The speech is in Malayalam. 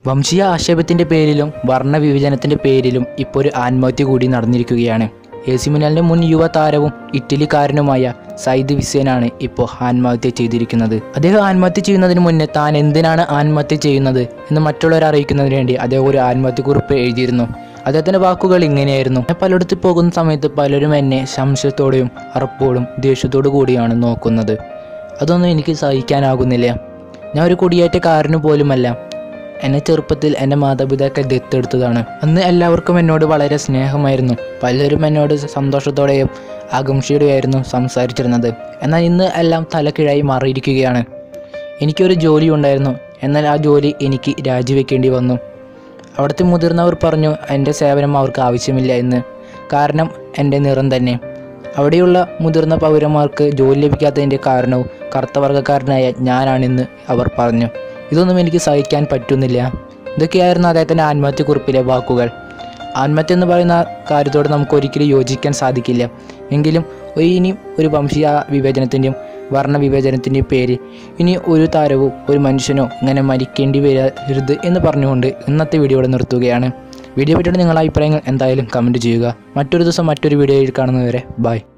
വംശീയ ആക്ഷേപത്തിൻ്റെ പേരിലും വർണ്ണവിഭജനത്തിൻ്റെ പേരിലും ഇപ്പോൾ ഒരു ആത്മഹത്യ കൂടി നടന്നിരിക്കുകയാണ് എ സി മിലാനിലെ മുൻ യുവ താരവും ഇറ്റലിക്കാരനുമായ സയ്യിദ് വിസേനാണ് ഇപ്പോൾ ആത്മഹത്യ ചെയ്തിരിക്കുന്നത് അദ്ദേഹം ആത്മഹത്യ ചെയ്യുന്നതിന് മുന്നേ താൻ എന്തിനാണ് ആത്മഹത്യ ചെയ്യുന്നത് എന്ന് മറ്റുള്ളവരെ അറിയിക്കുന്നതിന് വേണ്ടി അദ്ദേഹം ഒരു ആത്മഹത്യ കുറിപ്പ് എഴുതിയിരുന്നു അദ്ദേഹത്തിൻ്റെ വാക്കുകൾ ഇങ്ങനെയായിരുന്നു ഞാൻ പലയിടത്ത് പോകുന്ന സമയത്ത് പലരും എന്നെ സംശയത്തോടെയും അറപ്പോടും ദേഷ്യത്തോടു കൂടിയാണ് നോക്കുന്നത് അതൊന്നും എനിക്ക് സഹിക്കാനാകുന്നില്ല ഞാൻ ഒരു കുടിയേറ്റക്കാരന് പോലുമല്ല എന്നെ ചെറുപ്പത്തിൽ എൻ്റെ മാതാപിതാക്കൾ ദത്തെടുത്തതാണ് അന്ന് എല്ലാവർക്കും എന്നോട് വളരെ സ്നേഹമായിരുന്നു പലരും എന്നോട് സന്തോഷത്തോടെയും ആകാംക്ഷയോടെയായിരുന്നു സംസാരിച്ചിരുന്നത് എന്നാൽ ഇന്ന് എല്ലാം തലക്കിഴായി മാറിയിരിക്കുകയാണ് എനിക്കൊരു ജോലി ഉണ്ടായിരുന്നു എന്നാൽ ആ ജോലി എനിക്ക് രാജിവെക്കേണ്ടി വന്നു അവിടുത്തെ മുതിർന്നവർ പറഞ്ഞു എൻ്റെ സേവനം അവർക്ക് ആവശ്യമില്ല എന്ന് കാരണം എൻ്റെ നിറം തന്നെ അവിടെയുള്ള മുതിർന്ന പൗരന്മാർക്ക് ജോലി ലഭിക്കാത്തതിൻ്റെ കാരണവും കറുത്തവർഗ്ഗക്കാരനായ ഞാനാണെന്ന് അവർ പറഞ്ഞു ഇതൊന്നും എനിക്ക് സഹിക്കാൻ പറ്റുന്നില്ല ഇതൊക്കെയായിരുന്നു അദ്ദേഹത്തിൻ്റെ ആത്മഹത്യക്കുറിപ്പിലെ വാക്കുകൾ ആത്മഹത്യ എന്ന് പറയുന്ന കാര്യത്തോട് നമുക്ക് ഒരിക്കലും യോജിക്കാൻ സാധിക്കില്ല എങ്കിലും ഒരു ഇനി ഒരു വംശീയ വിഭജനത്തിൻ്റെയും വർണ്ണ വിഭജനത്തിൻ്റെയും പേരിൽ ഇനി ഒരു താരവും ഒരു മനുഷ്യനോ ഇങ്ങനെ മരിക്കേണ്ടി വരരുത് എന്ന് പറഞ്ഞുകൊണ്ട് ഇന്നത്തെ വീഡിയോ ഇവിടെ നിർത്തുകയാണ് വീഡിയോ പറ്റിയിട്ട് നിങ്ങളുടെ അഭിപ്രായങ്ങൾ എന്തായാലും കമൻറ്റ് ചെയ്യുക മറ്റൊരു ദിവസം മറ്റൊരു വീഡിയോയിൽ കാണുന്നതുവരെ ബൈ